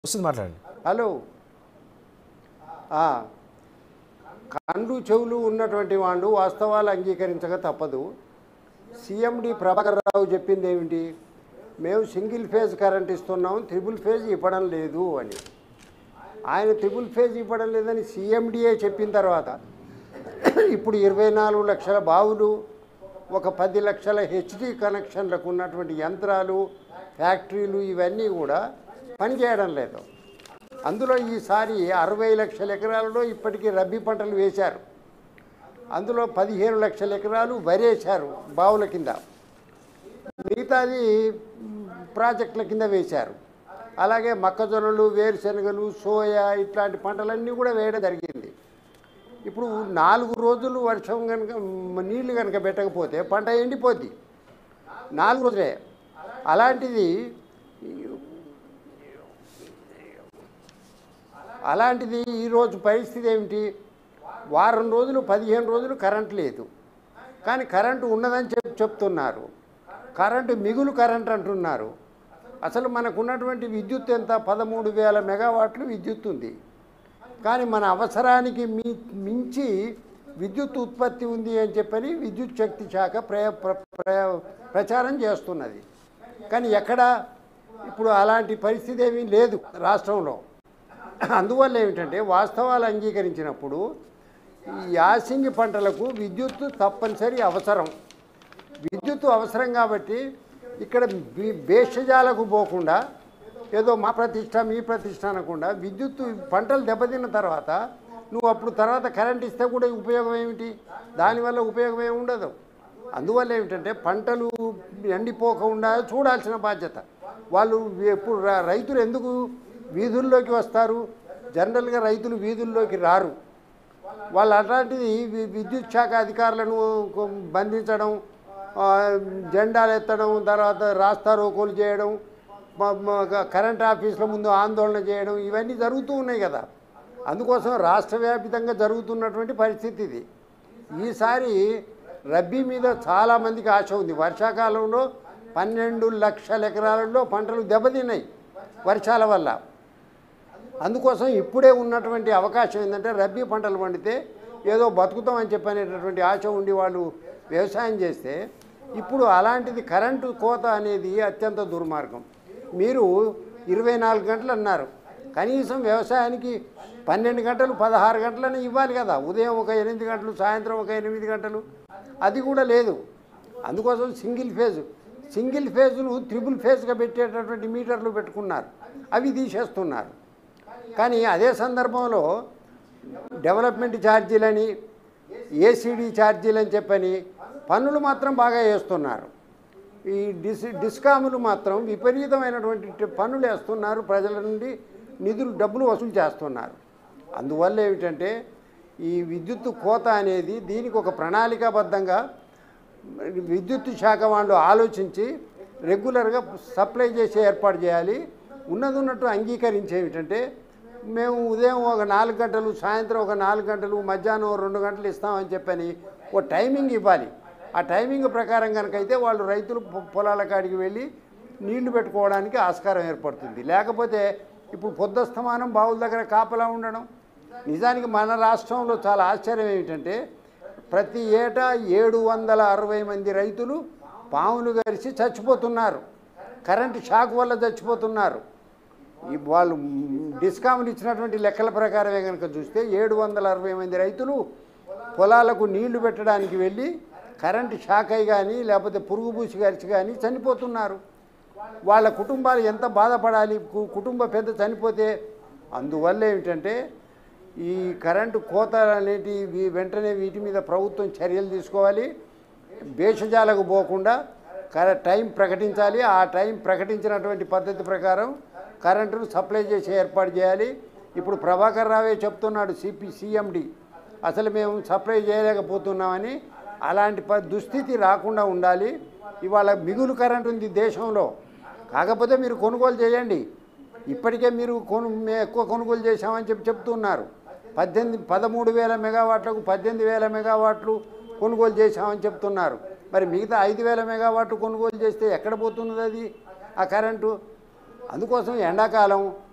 వస్తుంది మాట్లాడండి హలో ఆ, కండ్లు చెవులు ఉన్నటువంటి వాళ్ళు వాస్తవాలు అంగీకరించక తప్పదు సిఎండి ప్రభాకర్ రావు చెప్పింది ఏమిటి మేము సింగిల్ ఫేజ్ కరెంట్ ఇస్తున్నాం త్రిబుల్ ఫేజ్ ఇవ్వడం లేదు అని ఆయన త్రిబుల్ ఫేజ్ ఇవ్వడం లేదని సిఎండిఏ చెప్పిన తర్వాత ఇప్పుడు ఇరవై నాలుగు లక్షల బావులు ఒక పది లక్షల హెచ్డి కనెక్షన్లకు ఉన్నటువంటి యంత్రాలు ఫ్యాక్టరీలు ఇవన్నీ కూడా పనిచేయడం లేదు అందులో ఈసారి అరవై లక్షల ఎకరాలలో ఇప్పటికీ రబ్బీ పంటలు వేశారు అందులో పదిహేను లక్షల ఎకరాలు వరేశారు బావుల కింద మిగతాది మ్, ప్రాజెక్టుల కింద వేశారు అలాగే మొక్కజొన్నలు వేరుశనగలు సోయా ఇట్లాంటి పంటలన్నీ కూడా వేయడం జరిగింది ఇప్పుడు నాలుగు రోజులు వర్షం కనుక మ్, నీళ్లు కనుక పెట్టకపోతే పంట ఎండిపోద్ది నాలుగు రోజులే అలాంటిది అలాంటిది ఈరోజు పరిస్థితి ఏమిటి వారం రోజులు పదిహేను రోజులు కరెంట్ లేదు కానీ కరెంటు ఉన్నదని చెప్పి చెప్తున్నారు కరెంటు మిగులు కరెంట్ అంటున్నారు అసలు మనకు ఉన్నటువంటి విద్యుత్ ఎంత పదమూడు వేల మెగావాట్లు విద్యుత్ ఉంది కానీ మన అవసరానికి మీ మించి విద్యుత్ ఉత్పత్తి ఉంది అని చెప్పని విద్యుత్ శక్తి శాఖ ప్రయ ప్ర- ప్ర- ప్రచారం చేస్తున్నది కానీ ఎక్కడ ఇప్పుడు అలాంటి పరిస్థితి ఏమీ లేదు రాష్ట్రంలో అందువల్ల ఏమిటంటే వాస్తవాలు అంగీకరించినప్పుడు ఈ యాసింగి పంటలకు విద్యుత్తు తప్పనిసరి అవసరం విద్యుత్తు అవసరం కాబట్టి ఇక్కడ బి- భేషజాలకు పోకుండా ఏదో మా ప్రతిష్ట మీ ప్రతిష్ట అనకుండా విద్యుత్తు పంటలు దెబ్బతిన్న తర్వాత నువ్వు అప్పుడు తర్వాత కరెంట్ ఇస్తే కూడా ఉపయోగం ఏమిటి దానివల్ల ఉపయోగం ఏమి ఉండదు అందువల్ల ఏమిటంటే పంటలు ఎండిపోకుండా చూడాల్సిన బాధ్యత వాళ్ళు ఎప్పుడు ర- రైతులు ఎందుకు వీధుల్లోకి వస్తారు జనరల్గా రైతులు వీధుల్లోకి రారు వాళ్ళు అట్లాంటిది వి- విద్యుత్ శాఖ అధికారులను కొ- బంధించడం ఆ, జెండాలు ఎత్తడం తర్వాత రాస్తా రోకోలు చేయడం మ- మ- కరెంట్ ఆఫీసుల ముందు ఆందోళన చేయడం ఇవన్నీ జరుగుతూ ఉన్నాయి కదా అందుకోసం రాష్ట్ర వ్యాపితంగా జరుగుతున్నటువంటి పరిస్థితి ఇది ఈసారి రబ్బీ మీద చాలామందికి ఆశ ఉంది వర్షాకాలంలో పన్నెండు లక్షల ఎకరాలలో పంటలు దెబ్బతిన్నాయి వర్షాల వల్ల అందుకోసం ఇప్పుడే ఉన్నటువంటి అవకాశం ఏంటంటే రబ్బీ పంటలు పండితే ఏదో బతుకుతామని చెప్పనేటటువంటి ఆశ ఉండి వాళ్ళు వ్యవసాయం చేస్తే ఇప్పుడు అలాంటిది కరెంటు కోత అనేది అత్యంత దుర్మార్గం మీరు ఇరవై నాలుగు గంటలు అన్నారు కనీసం వ్యవసాయానికి పన్నెండు గంటలు పదహారు గంటలని ఇవ్వాలి కదా ఉదయం ఒక ఎనిమిది గంటలు సాయంత్రం ఒక ఎనిమిది గంటలు అది కూడా లేదు అందుకోసం సింగిల్ ఫేజ్ సింగిల్ ఫేజ్ను త్రిబుల్ ఫేజ్గా పెట్టేటటువంటి మీటర్లు పెట్టుకున్నారు అవి తీసేస్తున్నారు కానీ అదే సందర్భంలో డెవలప్మెంట్ ఛార్జీలని ఏసీడీ ఛార్జీలని చెప్పని పన్నులు మాత్రం బాగా వేస్తున్నారు ఈ డిస్ డిస్కాములు మాత్రం విపరీతమైనటువంటి ట- పన్నులు వేస్తున్నారు ప్రజల నుండి నిధులు డబ్బులు వసూలు చేస్తున్నారు అందువల్ల ఏమిటంటే ఈ విద్యుత్ కోత అనేది దీనికి ఒక ప్రణాళికాబద్ధంగా విద్యుత్ శాఖ వాళ్ళు ఆలోచించి రెగ్యులర్గా సప్లై చేసే ఏర్పాటు చేయాలి ఉన్నది ఉన్నట్టు అంగీకరించి ఏమిటంటే మేము ఉదయం ఒక నాలుగు గంటలు సాయంత్రం ఒక నాలుగు గంటలు మధ్యాహ్నం ఓ రెండు గంటలు ఇస్తామని చెప్పని ఓ టైమింగ్ ఇవ్వాలి ఆ టైమింగ్ ప్రకారం కనుకైతే వాళ్ళు రైతులు పొ- పొలాల కాడికి వెళ్ళి నీళ్లు పెట్టుకోవడానికి ఆస్కారం ఏర్పడుతుంది లేకపోతే ఇప్పుడు పొద్దస్తమానం బావుల దగ్గర కాపలా ఉండడం నిజానికి మన రాష్ట్రంలో చాలా ఆశ్చర్యం ఏమిటంటే ప్రతి ఏటా ఏడు వందల అరవై మంది రైతులు పాములు గరిచి చచ్చిపోతున్నారు కరెంటు షాక్ వల్ల చచ్చిపోతున్నారు ఈ వాళ్ళు డిస్కామ్లు ఇచ్చినటువంటి లెక్కల ప్రకారమే కనుక చూస్తే ఏడు వందల అరవై మంది రైతులు పొలాలకు నీళ్లు పెట్టడానికి వెళ్ళి కరెంటు షాక్ అయి కానీ లేకపోతే పురుగు పూసి గరిచి కానీ చనిపోతున్నారు వాళ్ళ కుటుంబాలు ఎంత బాధపడాలి కు- కుటుంబ పెద్ద చనిపోతే అందువల్ల ఏమిటంటే ఈ కరెంటు కోత అనేటి వీ- వెంటనే వీటి మీద ప్రభుత్వం చర్యలు తీసుకోవాలి భేషజాలకు పోకుండా కర టైం ప్రకటించాలి ఆ టైం ప్రకటించినటువంటి పద్ధతి ప్రకారం కరెంటును సప్లై చేసి ఏర్పాటు చేయాలి ఇప్పుడు ప్రభాకర్ రావే చెప్తున్నాడు సిపి సిఎండి అసలు మేము సప్లై చేయలేకపోతున్నామని అలాంటి ప దుస్థితి రాకుండా ఉండాలి ఇవాళ మిగులు కరెంట్ ఉంది దేశంలో కాకపోతే మీరు కొనుగోలు చేయండి ఇప్పటికే మీరు కొను మేము ఎక్కువ కొనుగోలు చేశామని చెప్పి చెప్తున్నారు పద్దెనిమిది పదమూడు వేల మెగావాట్లకు పద్దెనిమిది వేల మెగావాట్లు కొనుగోలు చేశామని చెప్తున్నారు మరి మిగతా ఐదు వేల మెగావాట్లు కొనుగోలు చేస్తే ఎక్కడ పోతున్నది అది ఆ కరెంటు అందుకోసం ఎండాకాలం